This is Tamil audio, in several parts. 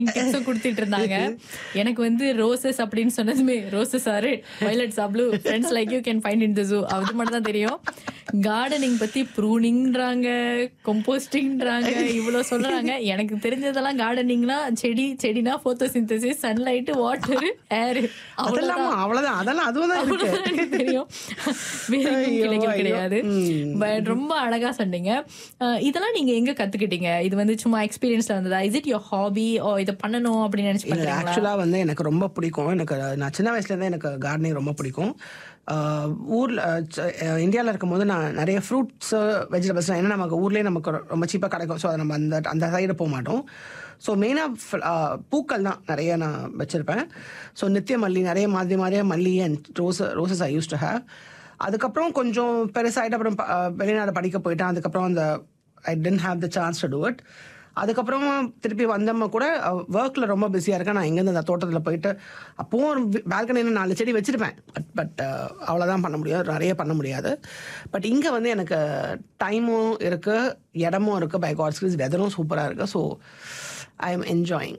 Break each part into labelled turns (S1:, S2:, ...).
S1: டிப்ஸும் கொடுத்துட்டு இருந்தாங்க எனக்கு வந்து ரோசஸ் அப்படின்னு சொன்னதுமே roses are violets blue friends like you can find in the zoo அது மட்டும் தான் தெரியும் கார்டனிங் பத்தி ப்ரூனிங்ன்றாங்க கம்போஸ்டிங்ன்றாங்க இவ்வளவு சொல்றாங்க எனக்கு தெரிஞ்சதெல்லாம் கார்டனிங்னா செடி செடினா போட்டோசிந்தசிஸ் சன்லைட் வாட்டர் ஏர்
S2: அதெல்லாம் அவ்வளவுதான் அதெல்லாம் அதுவும் தான் இருக்கு
S1: அவ்வளவுதான் எனக்கு தெரியும் வேற எதுவும்
S2: ஐயோ,
S1: கிளைகள்
S2: ஐயோ.
S1: கிடையாது பட் ரொம்ப அழகா சொன்னீங்க அஹ் இதெல்லாம் நீங்க எங்க கத்துக்கிட்டீங்க இது வந்து சும்மா எக்ஸ்பீரியன்ஸ்ல வந்ததா இஸ் இட் யோர் ஹாபி ஓ இதை பண்ணணும் அப்படின்னு நினைச்சு
S2: இல்ல
S1: பண்றீங்களா
S2: ஆக்சுவலா வந்து எனக்கு ரொம்ப பிடிக்கும் எனக்கு நான் சின்ன வயசுல இருந்தே எனக்கு கார்டனிங் ரொம்ப பிடிக்கும் ஆஹ் ஊர்ல இந்தியாவில் இருக்கும்போது நான் நிறைய ஃப்ரூட்ஸ் வெஜிடபிள்ஸ் ஏன்னா நமக்கு ஊர்லேயே நமக்கு ரொம்ப சீப்பாக கிடைக்கும் ஸோ அதை நம்ம அந்த அந்த சைடு போக மாட்டோம் ஸோ மெயினாக பூக்கள் தான் நிறைய நான் வச்சுருப்பேன் ஸோ நித்திய மல்லி நிறைய மாதிரி மாதிரியாக மல்லி and rose roses I used to have அதுக்கப்புறம் கொஞ்சம் பெருசாகிட்டு அப்புறம் ப- ஆஹ் வெளிநாடு படிக்க போயிட்டேன் அதுக்கப்புறம் அந்த I didn't have the chance to do it அதுக்கப்புறம் திருப்பி வந்தம்மா கூட ஒர்க்கில் ரொம்ப பிஸியாக இருக்கேன் நான் எங்கேருந்து அந்த தோட்டத்தில் போயிட்டு அப்போவும் பால்கனியில் நாலு செடி வச்சுருப்பேன் பட் பட் அவ்வளோதான் பண்ண முடியாது நிறைய பண்ண முடியாது பட் இங்கே வந்து எனக்கு டைமும் இருக்குது இடமும் இருக்குது பை காட்ஸ்கிஸ் வெதரும் சூப்பராக இருக்குது so I am enjoying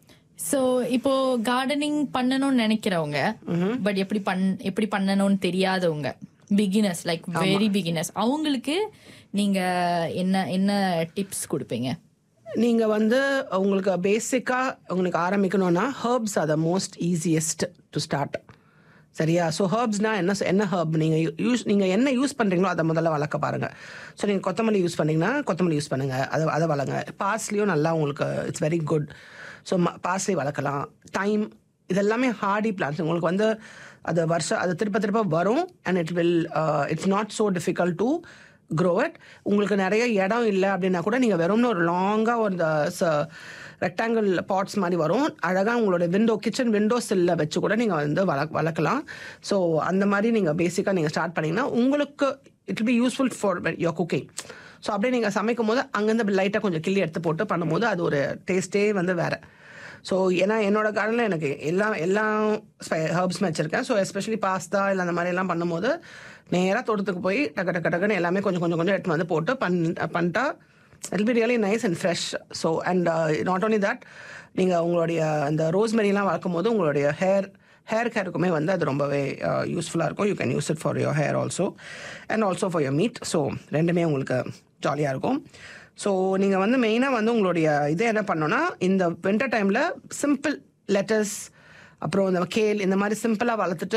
S1: so இப்போ கார்டனிங் பண்ணணும்னு நினைக்கிறவங்க பட் எப்படி பண் எப்படி பண்ணணும்னு தெரியாதவங்க பிகினர்ஸ் லைக் வெரி பிகினர்ஸ் அவங்களுக்கு நீங்க என்ன என்ன டிப்ஸ் கொடுப்பீங்க
S2: நீங்கள் வந்து உங்களுக்கு பேசிக்காக உங்களுக்கு ஆரம்பிக்கணும்னா herbs are the most easiest to start சரியா ஸோ ஹர்ப்ஸ்னால் என்ன என்ன ஹர்ப் நீங்கள் யூஸ் நீங்கள் என்ன யூஸ் பண்ணுறீங்களோ அதை முதல்ல வளர்க்க பாருங்கள் ஸோ நீங்கள் கொத்தமல்லி யூஸ் பண்ணீங்கன்னா கொத்தமல்லி யூஸ் பண்ணுங்கள் அதை அதை வளங்க பார்ஸ்லியும் நல்லா உங்களுக்கு it's very good so parsley வளர்க்கலாம் டைம் இதெல்லாமே ஹார்டி பிளான்ஸ் உங்களுக்கு வந்து அது வருஷம் அது திருப்ப திருப்ப வரும் and it will it's not so difficult to grow it உங்களுக்கு நிறைய இடம் இல்லை அப்படின்னா கூட நீங்கள் வெறும்னு ஒரு லாங்காக ஒரு ரெக்டாங்கிள் பாட்ஸ் மாதிரி வரும் அழகாக உங்களோட விண்டோ கிச்சன் விண்டோ சில்ல வச்சு கூட நீங்கள் வந்து வள வளர்க்கலாம் ஸோ அந்த மாதிரி நீங்கள் பேசிக்காக நீங்கள் ஸ்டார்ட் பண்ணீங்கன்னா உங்களுக்கு it be useful for your cooking so அப்படியே நீங்கள் சமைக்கும் போது அங்கேருந்து லைட்டாக கொஞ்சம் கிள்ளி எடுத்து போட்டு பண்ணும்போது அது ஒரு டேஸ்ட்டே வந்து வேறு ஸோ ஏன்னா என்னோட கார்டனில் எனக்கு எல்லா எல்லா ஹர்ப்ஸுமே வச்சுருக்கேன் ஸோ எஸ்பெஷலி பாஸ்தா இல்லை அந்த மாதிரி எல்லாம் பண்ணும்போது நேராக தோட்டத்துக்கு போய் டக்கு டக்கு டக்குன்னு எல்லாமே கொஞ்சம் கொஞ்சம் கொஞ்சம் எடுத்து வந்து போட்டு பண் பண்ணிட்டா it be really nice and fresh so and not only that நீங்கள் உங்களுடைய அந்த ரோஸ்மெரிலாம் வளர்க்கும் போது உங்களுடைய ஹேர் ஹேர் கேருக்குமே வந்து அது ரொம்பவே யூஸ்ஃபுல்லாக இருக்கும் you can use it for your hair also and also for your meat so ரெண்டுமே உங்களுக்கு ஜாலியாக இருக்கும் ஸோ நீங்கள் வந்து மெயினாக வந்து உங்களுடைய இதை என்ன பண்ணோன்னா இந்த வின்டர் டைமில் சிம்பிள் லெட்டர்ஸ் அப்புறம் இந்த கேல் இந்த மாதிரி சிம்பிளாக வளர்த்துட்டு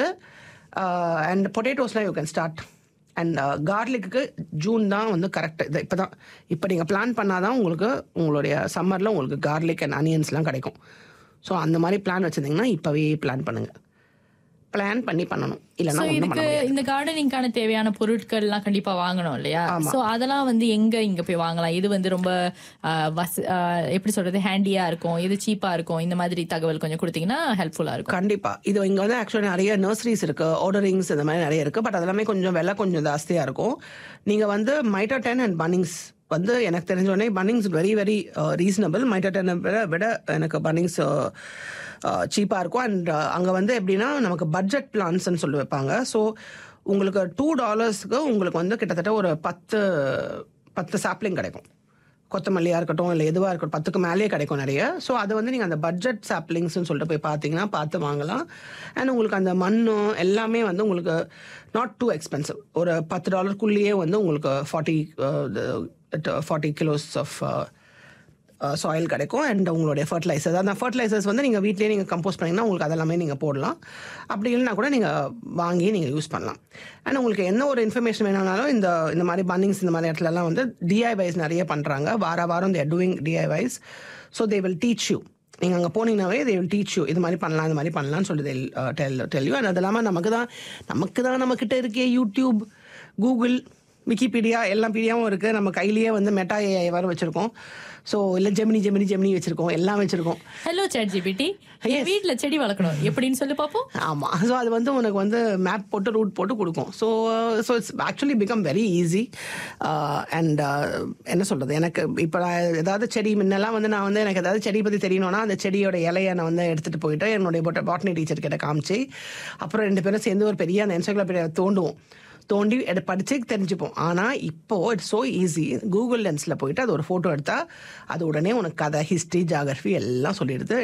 S2: அண்ட் பொட்டேட்டோஸ்லாம் யூ கேன் ஸ்டார்ட் அண்ட் கார்லிக்கு ஜூன் தான் வந்து கரெக்ட் இது இப்போ தான் இப்போ நீங்கள் பிளான் பண்ணாதான் உங்களுக்கு உங்களுடைய சம்மரில் உங்களுக்கு கார்லிக் அண்ட் அனியன்ஸ்லாம் கிடைக்கும் ஸோ அந்த மாதிரி பிளான் வச்சுருந்தீங்கன்னா இப்போவே பிளான் பண்ணுங்கள் பிளான் பண்ணி பண்ணணும் இல்லைன்னா
S1: சோ
S2: ஒன்றும் பண்ண
S1: இதுக்கு
S2: முடியாது
S1: இந்த கார்டனிங்கான தேவையான பொருட்கள் எல்லாம் கண்டிப்பா வாங்கணும் இல்லையா சோ அதெல்லாம் வந்து எங்க இங்க போய் வாங்கலாம் இது வந்து ரொம்ப ஆஹ், வச- ஆஹ், எப்படி சொல்றது ஹேண்டியா இருக்கும் இது சீப்பா இருக்கும் இந்த மாதிரி தகவல் கொஞ்சம் கொடுத்தீங்கன்னா ஹெல்ப்ஃபுல்லா இருக்கும்
S2: கண்டிப்பா இது இங்க வந்து ஆக்சுவலி நிறைய நர்சரிஸ் இருக்கு ஆர்டரிங்ஸ் இந்த மாதிரி நிறைய இருக்கு பட் அதெல்லாமே கொஞ்சம் விலை கொஞ்சம் ஜாஸ்தியா இருக்கும் நீங்க வந்து மைட்டா டென் அண்ட் பன்னிங்ஸ் வந்து எனக்கு தெரிஞ்ச உடனே பன்னிங்ஸ் வெரி வெரி ரீசனபிள் மைட்டா டென் விட விட எனக்கு பன்னிங்ஸ் சீப்பாக இருக்கும் அண்ட் அங்கே வந்து எப்படின்னா நமக்கு பட்ஜெட் பிளான்ஸ்ன்னு சொல்லி வைப்பாங்க ஸோ உங்களுக்கு டூ டாலர்ஸ்க்கு உங்களுக்கு வந்து கிட்டத்தட்ட ஒரு பத்து பத்து சாப்ளிங் கிடைக்கும் கொத்தமல்லியாக இருக்கட்டும் இல்லை எதுவாக இருக்கட்டும் பத்துக்கு மேலேயே கிடைக்கும் நிறைய ஸோ அது வந்து நீங்கள் அந்த பட்ஜெட் சாப்ளிங்ஸ்னு சொல்லிட்டு போய் பார்த்தீங்கன்னா பார்த்து வாங்கலாம் அண்ட் உங்களுக்கு அந்த மண்ணு எல்லாமே வந்து உங்களுக்கு நாட் டூ எக்ஸ்பென்சிவ் ஒரு பத்து டாலருக்குள்ளேயே வந்து உங்களுக்கு forty forty kilos of soil கிடைக்கும் அண்ட் உங்களுடைய ஃபர்டிலைசர்ஸ் அந்த ஃபர்டிலைசர்ஸ் வந்து நீங்கள் வீட்லேயே நீங்கள் கம்போஸ் பண்ணிங்கன்னா உங்களுக்கு அதெல்லாமே நீங்கள் போடலாம் அப்படி இல்லைனா கூட நீங்கள் வாங்கி நீங்கள் யூஸ் பண்ணலாம் அண்ட் உங்களுக்கு என்ன ஒரு இன்ஃபர்மேஷன் வேணும்னாலும் இந்த இந்த மாதிரி பன்னிங்ஸ் இந்த மாதிரி இடத்துலலாம் வந்து டிஐவைஸ் நிறைய பண்ணுறாங்க வார வாரம் they're doing DIYs so they will teach you நீங்கள் அங்கே போனீங்கன்னாவே தே வில் டீச் யூ இது மாதிரி பண்ணலாம் இது மாதிரி பண்ணலாம்னு சொல்லி டெல் டெல் யூ அண்ட் அது இல்லாமல் நமக்கு தான் நமக்கு தான் நம்மக்கிட்ட இருக்கே யூடியூப் கூகுள் விக்கிபீடியா எல்லா பீடியாவும் இருக்குது நம்ம கையிலேயே வந்து மெட்டா ஏஐ வர வச்சுருக்கோம் ஸோ இல்லை ஜெமினி ஜெமினி ஜெமினி வச்சுருக்கோம் எல்லாம் வச்சுருக்கோம்
S1: ஹலோ சேட் ஜிபிடி என் வீட்ல செடி வளர்க்கணும் எப்படின்னு சொல்லி பாப்போம்
S2: ஆமாம் ஸோ அது வந்து உனக்கு வந்து மேப் போட்டு ரூட் போட்டு கொடுக்கும் so so it's actually become very easy and என்ன சொல்கிறது எனக்கு இப்போ நான் ஏதாவது செடி முன்னெல்லாம் வந்து நான் வந்து எனக்கு ஏதாவது செடி பற்றி தெரியணும்னா அந்த செடியோட இலையை நான் வந்து எடுத்துகிட்டு போயிட்டு என்னுடைய பாட்னி டீச்சர் கிட்ட காமிச்சு அப்புறம் ரெண்டு பேரும் சேர்ந்து ஒரு பெரிய அந்த என்சைக்ளோபீடியா தோண்டுவோம் தோண்டி எடு படிச்சே தெரிஞ்சுப்போம் ஆனால் இப்போ இட்ஸ் ஸோ ஈஸி கூகுள் லென்ஸில் போயிட்டு அது ஒரு ஃபோட்டோ எடுத்தால் அது உடனே உனக்கு கதை ஹிஸ்ட்ரி ஜாகிரஃபி எல்லாம் சொல்லிடுது